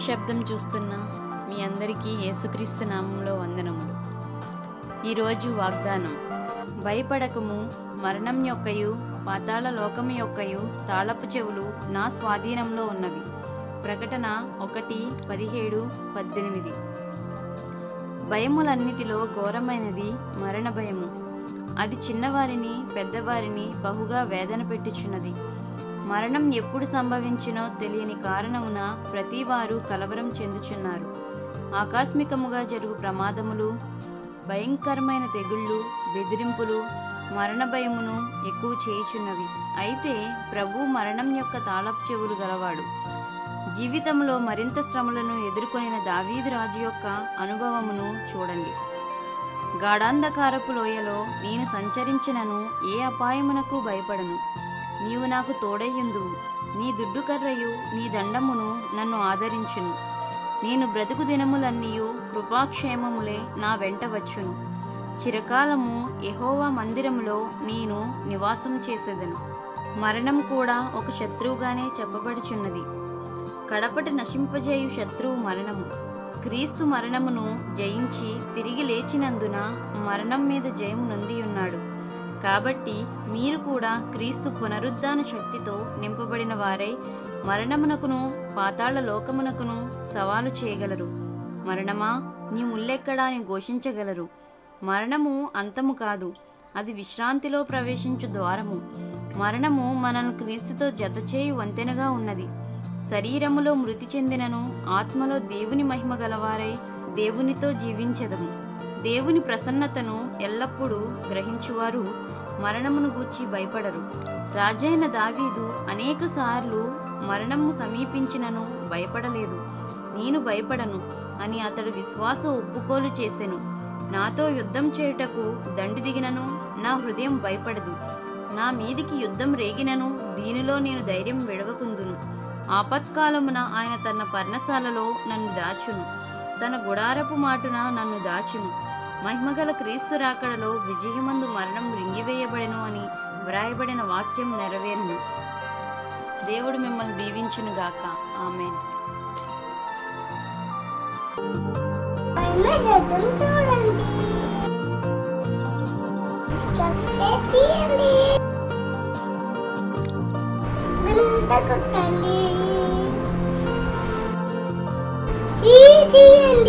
శబ్దం చూస్తున్న మీ అందరికీ యేసుక్రీస్తు నామంలో వందనములు ఈరోజు వాగ్దానం భయపడకము మరణం యొక్కయు పాతాళ లోకము యొక్కయు తాళపు చెవులు నా స్వాధీనంలో ఉన్నవి ప్రకటన ఒకటి పదిహేడు పద్దెనిమిది భయములన్నిటిలో ఘోరమైనది మరణ భయము అది చిన్నవారిని పెద్దవారిని బహుగా వేదన పెట్టుచున్నది మరణం ఎప్పుడు సంభవించినో తెలియని కారణమున ప్రతివారు కలవరం చెందుచున్నారు ఆకస్మికముగా జరుగు ప్రమాదములు భయంకరమైన తెగుళ్ళు బెదిరింపులు మరణ భయమును ఎక్కువ చేయుచున్నవి అయితే ప్రభు మరణం యొక్క తాళపు చెవులు గలవాడు జీవితంలో మరింత శ్రమలను ఎదుర్కొనిన దావీదు రాజు యొక్క అనుభవమును చూడండి గాఢాంధకారపు లోయలో నేను సంచరించినను ఏ అపాయమునకు భయపడను నీవు నాకు తోడయ్యుందువు నీ దుడ్డు కర్రయు నీ దండమును నన్ను ఆదరించును నేను బ్రతుకు దినములన్నీయు కృపాక్షేమములే నా వెంట వచ్చును చిరకాలము యెహోవా మందిరములో నేను నివాసం చేసేదను మరణం కూడా ఒక శత్రువుగానే చెప్పబడుచున్నది కడపటి నశింపజేయు శత్రువు మరణము క్రీస్తు మరణమును జయించి తిరిగి లేచినందున మరణం మీద జయము నొందియున్నాడు కాబట్టి మీరు కూడా క్రీస్తు పునరుద్ధాన శక్తితో నింపబడిన వారై మరణమునకును పాతాళ లోకమునకును సవాలు చేయగలరు మరణమా నీ ముల్లెక్కడా అని ఘోషించగలరు మరణము అంతము కాదు అది విశ్రాంతిలో ప్రవేశించు ద్వారము మరణము మనను క్రీస్తుతో జతచేయి వంతెనగా ఉన్నది శరీరములో మృతి చెందినను ఆత్మలో దేవుని మహిమ గలవారై దేవునితో జీవించెదము దేవుని ప్రసన్నతను ఎల్లప్పుడూ గ్రహించువారు మరణమును గూర్చి భయపడరు రాజైన దావీదు అనేక సార్లు మరణము సమీపించినను భయపడలేదు నేను భయపడను అని అతడు విశ్వాస ఒప్పుకోలు చేసెను నాతో యుద్ధం చేయుటకు దండు దిగినను నా హృదయం భయపడదు నా మీదికి యుద్ధం రేగినను దీనిలో నేను ధైర్యం విడవకుందును ఆపత్కాలమున ఆయన తన పర్ణశాలలో నన్ను దాచును తన గుడారపు మాటున నన్ను దాచును మహిమగల క్రీస్తు రాకడలో విజయమందు మరణం రింగివేయబడెను అని వ్రాయబడిన వాక్యం నెరవేరును దేవుడు మిమ్మల్ని దీవించును గాక ఆమెన్ మహిమ శబ్దం చూడండి సబ్స్క్రైబ్ చేయండి గంట కొట్టండి షేర్ చేయండి